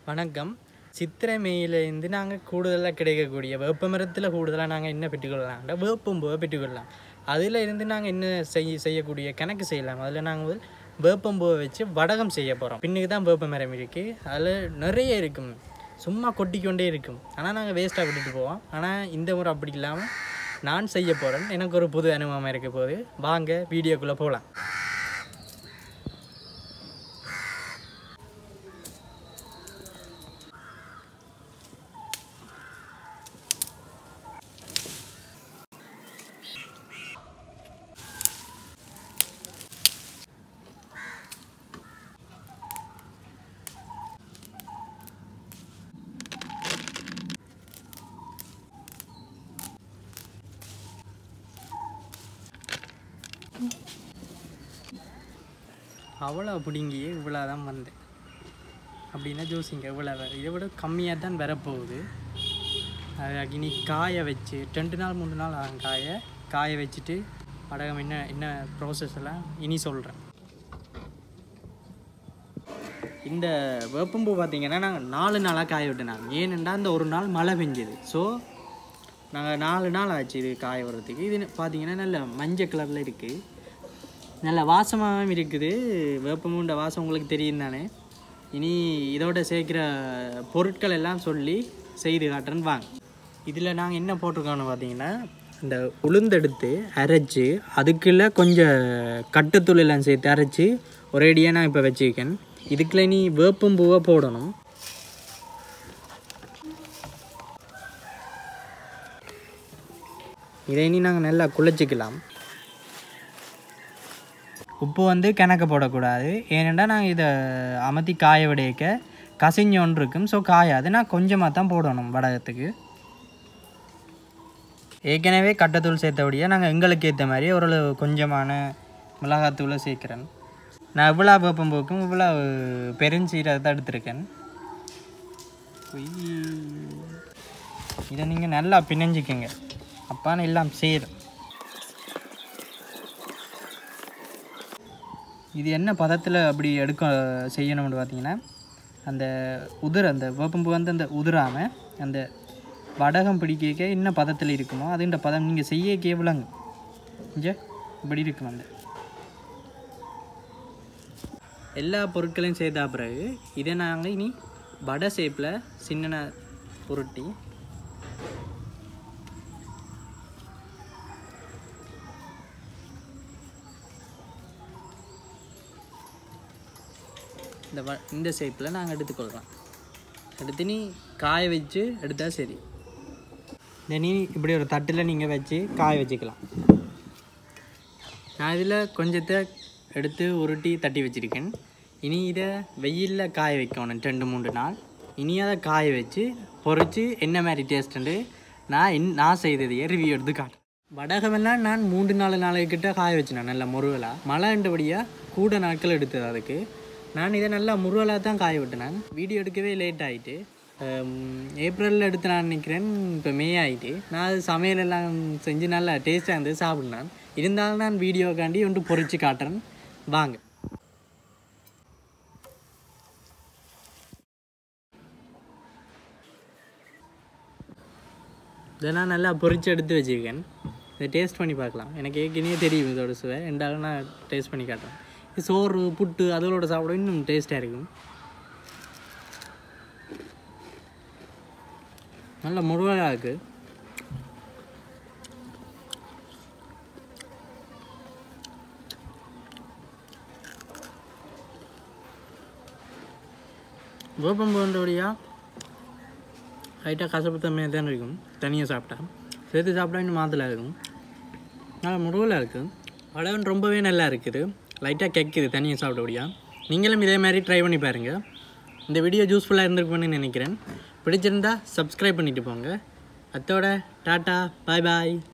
வணக்கம் சித்திரை மேயிலேருந்து நாங்கள் கூடுதலாக கிடைக்கக்கூடிய வேப்ப மரத்தில் கூடுதலாக நாங்கள் என்ன பெற்றுக்கொள்ளலாம்னா வேப்பம்பூவை பெற்றுக்கொள்ளலாம் அதில் இருந்து நாங்கள் என்ன செய்ய செய்யக்கூடிய கணக்கு செய்யலாம் அதில் நாங்கள் வந்து வேப்பம்பூவை வச்சு வடகம் செய்ய போகிறோம் பின்னுக்கு தான் வேப்ப மரம் இருக்குது அதில் நிறைய இருக்கும் சும்மா கொட்டிக்கொண்டே இருக்கும் ஆனால் நாங்கள் வேஸ்ட்டாக விட்டுட்டு போவோம் ஆனால் இந்த முறை அப்படி இல்லாமல் நான் செய்ய போகிறேன் எனக்கு ஒரு புது அனுபவம் இருக்க போது வாங்க வீடியோக்குள்ளே போகலாம் அவ்வளோ பிடுங்கி இவ்வளோ தான் வந்தேன் அப்படின்னா ஜோசிங்க இவ்வளோ வேறு இதை விட கம்மியாக தான் வரப்போகுது அது இனி காய வச்சு ரெண்டு நாள் மூணு நாள் ஆகும் காய காய வச்சுட்டு வடகம் என்ன என்ன ப்ராசஸ் எல்லாம் இனி சொல்கிறேன் இந்த வேப்பம்பூ பார்த்தீங்கன்னா நாங்கள் நாலு நாளாக காய விட்டுனாங்க ஏனெண்டா இந்த ஒரு நாள் மழை பெஞ்சது ஸோ நாங்கள் நாலு நாள் ஆச்சு இது காய வர்றதுக்கு இது பார்த்தீங்கன்னா நல்ல மஞ்சள் கலரில் இருக்குது நல்ல வாசமாகவும் இருக்குது வேப்பமுண்ட வாசம் உங்களுக்கு தெரியும் தானே இனி இதோட சேர்க்குற பொருட்கள் எல்லாம் சொல்லி செய்து காட்டுறேன்னு வாங்க இதில் நாங்கள் என்ன போட்டிருக்கோம்னு பார்த்தீங்கன்னா இந்த உளுந்தெடுத்து அரைச்சி அதுக்குள்ளே கொஞ்சம் கட்டுத்தூள் எல்லாம் சேர்த்து அரைச்சி ஒரேடியாக நான் இப்போ வச்சுருக்கேன் இதுக்குள்ள நீ வேப்பம்பூவை போடணும் இதை இனி நாங்கள் நல்லா குழச்சிக்கலாம் உப்பு வந்து கிணக்க போடக்கூடாது ஏனெண்டா நாங்கள் இதை அமர்த்தி காய விடையக்க கசிஞ்சொன்று இருக்கும் ஸோ காயாது நான் கொஞ்சமாக தான் போடணும் வடகத்துக்கு ஏற்கனவே கட்டத்தூள் சேர்த்தபடியாக நாங்கள் எங்களுக்கு ஏற்ற மாதிரி ஓரளவு கொஞ்சமான மிளகாத்தூளை சேர்க்குறேன் நான் இவ்வளோ வேப்பம்போக்கும் இவ்வளோ பெருஞ்சீரகத்தை எடுத்திருக்கேன் உய். இதை நீங்கள் நல்லா பிணைஞ்சிக்கங்க அப்பான்னு எல்லாம் சேரும் இது என்ன பதத்தில் அப்படி எடுக்க செய்யணும்னு பார்த்தீங்கன்னா அந்த உதிர அந்த வேப்பம்பூ வந்து அந்த உதிராமல் அந்த வடகம் பிடிக்க என்ன பதத்தில் இருக்குமோ அதுன்ற பதம் நீங்கள் செய்ய கேவலங்க இங்கே இப்படி இருக்கும் அந்த எல்லா பொருட்களையும் சேர்த்தா பிறகு இதை நாங்கள் இனி வடை ஷேப்பில் சின்ன உருட்டி இந்த வ இந்த ஷேப்பில் நாங்கள் எடுத்துக்கொள்கிறோம் எடுத்து நீ காய வச்சு எடுத்தால் சரி இந்த நீ இப்படி ஒரு தட்டில் நீங்கள் வச்சு காய வச்சுக்கலாம் நான் இதில் கொஞ்சத்தை எடுத்து உருட்டி தட்டி வச்சுருக்கேன் இனி இதை வெயிலில் காய வைக்கணும் ரெண்டு மூணு நாள் இனி அதை காய வச்சு பொறிச்சு என்ன மாதிரி டேஸ்ட்டுண்டு நான் என் நான் செய்ததையே ரிவ்யூ எடுத்து காட்டுறேன் வடகமெல்லாம் நான் மூன்று நாலு நாளைக்கிட்ட காய வச்சினேன் நல்லா முருகலாக மழைன்றபடியாக கூட நாட்கள் எடுத்தது அதுக்கு நான் இதை நல்லா முருகலாக தான் காய விட்டேன் வீடியோ எடுக்கவே லேட் ஆகிட்டு ஏப்ரலில் எடுத்து நான் நினைக்கிறேன் இப்போ மே ஆகிட்டு நான் அது சமையல் எல்லாம் செஞ்சு நல்லா டேஸ்ட்டாக இருந்து சாப்பிட்னேன் இருந்தாலும் நான் வீடியோக்காண்டி ஒன்று பொறிச்சு காட்டுறேன் வாங்க இதை நான் நல்லா பொரிச்சு எடுத்து வச்சுருக்கேன் இதை டேஸ்ட் பண்ணி பார்க்கலாம் எனக்கு ஏற்கனவே தெரியும் இதோட சுவை ரெண்டாலும் நான் டேஸ்ட் பண்ணி காட்டுறேன் இது சோறு புட்டு அதோட சாப்பிட இன்னும் டேஸ்ட்டாக இருக்கும் நல்ல முருகலாக இருக்குது வேப்பம்பூன்றபடியாக லைட்டாக கசப்பு தன்மையாக தான் இருக்கும் தனியாக சாப்பிட்டா சேர்த்து சாப்பிட்டா இன்னும் மாத்தலாக இருக்கும் நல்லா முருகலாக இருக்குது வடகன் ரொம்பவே நல்லா இருக்குது லைட்டாக கேட்குது தனியாக சாப்பிட்டபடியா நீங்களும் இதே மாதிரி ட்ரை பண்ணி பாருங்கள் இந்த வீடியோ யூஸ்ஃபுல்லாக இருந்திருக்கும்னு நினைக்கிறேன் பிடிச்சிருந்தா சப்ஸ்கிரைப் பண்ணிட்டு போங்க அத்தோட டாட்டா பாய் பாய்